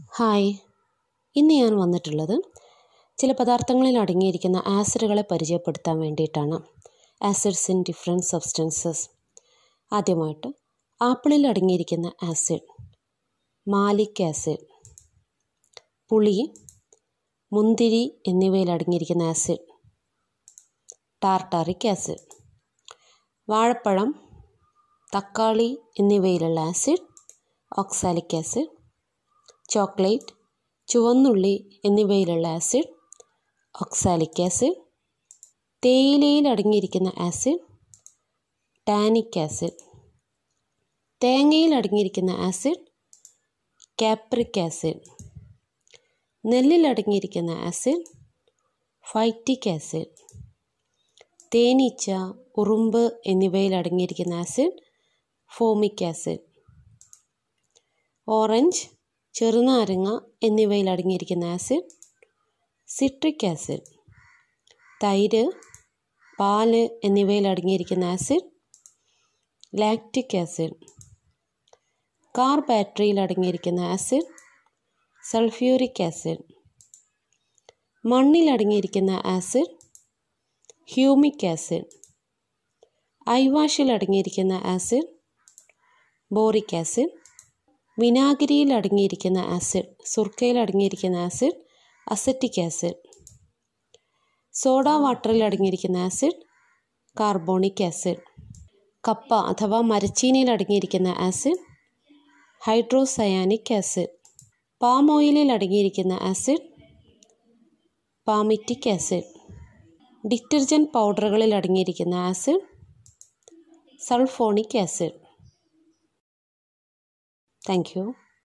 hi ഇന്ന് ഞാൻ വന്നിട്ടുള്ളത് ചില പദാർത്ഥങ്ങളിൽ അടങ്ങിയിരിക്കുന്ന ആസിഡുകളെ പരിചയപ്പെടുത്താൻ വേണ്ടിയിട്ടാണ് ആസിഡ്സ് ഇൻ ഡിഫറെൻറ്റ് സബ്സ്റ്റൻസസ് ആദ്യമായിട്ട് ആപ്പിളിൽ അടങ്ങിയിരിക്കുന്ന ആസിഡ് മാലിക് ആസിഡ് പുളി മുന്തിരി എന്നിവയിൽ അടങ്ങിയിരിക്കുന്ന ആസിഡ് ടാർട്ടാറിക് ആസിഡ് വാഴപ്പഴം തക്കാളി എന്നിവയിലുള്ള ആസിഡ് ഓക്സാലിക് ആസിഡ് ചോക്ലേറ്റ് ചുവന്നുള്ളി എന്നിവയിലുള്ള ആസിഡ് ഓക്സാലിക് ആസിഡ് തേയിലയിൽ അടങ്ങിയിരിക്കുന്ന ആസിഡ് ടാനിക് ആസിഡ് തേങ്ങയിൽ അടങ്ങിയിരിക്കുന്ന ആസിഡ് കാപ്രിക് ആസിഡ് നെല്ലിൽ അടങ്ങിയിരിക്കുന്ന ആസിഡ് ഫൈറ്റിക് ആസിഡ് തേനീച്ച ഉറുമ്പ് എന്നിവയിൽ അടങ്ങിയിരിക്കുന്ന ആസിഡ് ഫോമിക് ആസിഡ് ഓറഞ്ച് ചെറുനാരങ്ങ എന്നിവയിൽ അടങ്ങിയിരിക്കുന്ന ആസിഡ് സിട്രിക് ആസിഡ് തൈര് പാല് എന്നിവയിൽ അടങ്ങിയിരിക്കുന്ന ആസിഡ് ലാക്റ്റിക് ആസിഡ് കാർ ബാറ്ററിയിൽ അടങ്ങിയിരിക്കുന്ന ആസിഡ് സൾഫ്യൂരിക് ആസിഡ് മണ്ണിൽ അടങ്ങിയിരിക്കുന്ന ആസിഡ് ഹ്യൂമിക് ആസിഡ് ഐവാഷിൽ അടങ്ങിയിരിക്കുന്ന ആസിഡ് ബോറിക് ആസിഡ് വിനാഗിരിയിൽ അടങ്ങിയിരിക്കുന്ന ആസിഡ് സുർക്കയിൽ അടങ്ങിയിരിക്കുന്ന ആസിഡ് അസറ്റിക് ആസിഡ് സോഡ വാട്ടറിൽ അടങ്ങിയിരിക്കുന്ന ആസിഡ് കാർബോണിക് ആസിഡ് കപ്പ അഥവാ മരച്ചീനിയിൽ അടങ്ങിയിരിക്കുന്ന ആസിഡ് ഹൈഡ്രോസയാനിക് ആസിഡ് പാം ഓയിലിൽ അടങ്ങിയിരിക്കുന്ന ആസിഡ് പാമിറ്റിക് ആസിഡ് ഡിറ്റർജൻറ്റ് പൗഡറുകളിൽ അടങ്ങിയിരിക്കുന്ന acid sulphonic acid thank U